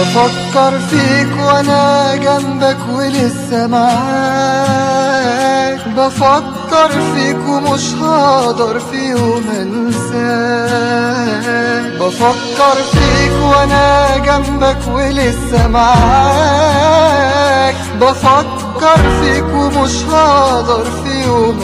بفكر فيك وانا جنبك ولسه معاك بفكر فيك ومش هقدر في يوم انساك بفكر فيك وانا جنبك ولسه معاك بفكر فيك ومش هقدر في يوم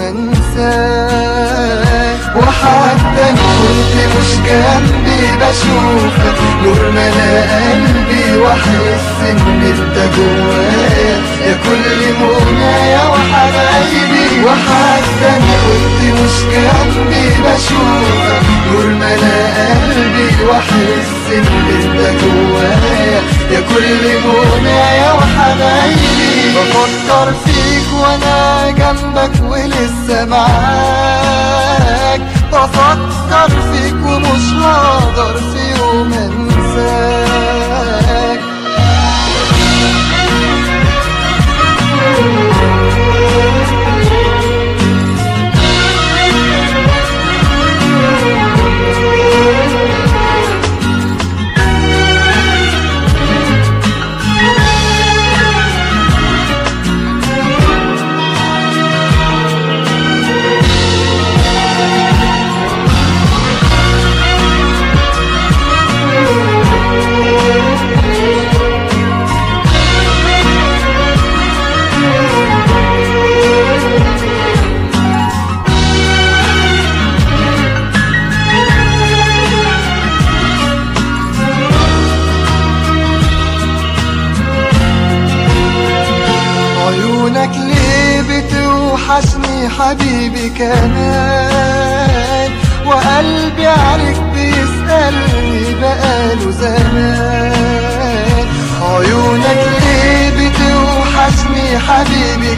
انساك وحتى إن كنت مش جنبي بشوفك نور ملا قلبي واحس ان انت جوايا يا كل منايا وحبايبي وحتى إن كنت مش جنبي بشوفك نور ملا قلبي واحس ان انت جوايا يا كل منايا وحبايبي بفكر فيك وانا جنبك ولسه معاك بفكر فيك ومش هقدر في يوم انساك عيونك ليه بتوحشني حبيبي كمان وقلبي عليك بيسألني بقاله زمان عيونك ليه بتوحشني حبيبي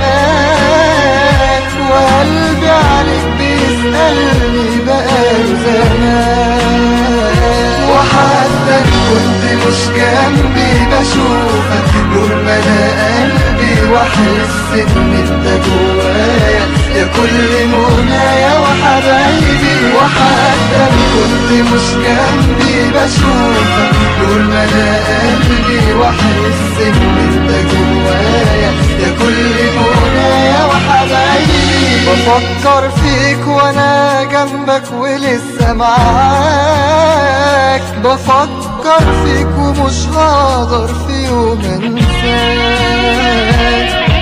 كمان وقلبي عليك بيسألني بقاله زمان وحتى إن كنت مش جنبي بشوفك نور ملا قلبي واحس ان انت جوايا يا كل منايا وحبايبي وحتى إن كنت مش جنبي بشوفك نور ملا قلبي واحس ان انت جوايا يا كل منايا وحبايبي بفكر فيك وانا جنبك ولسه معاك بفكر فيك ومش هقدر في يوم انساك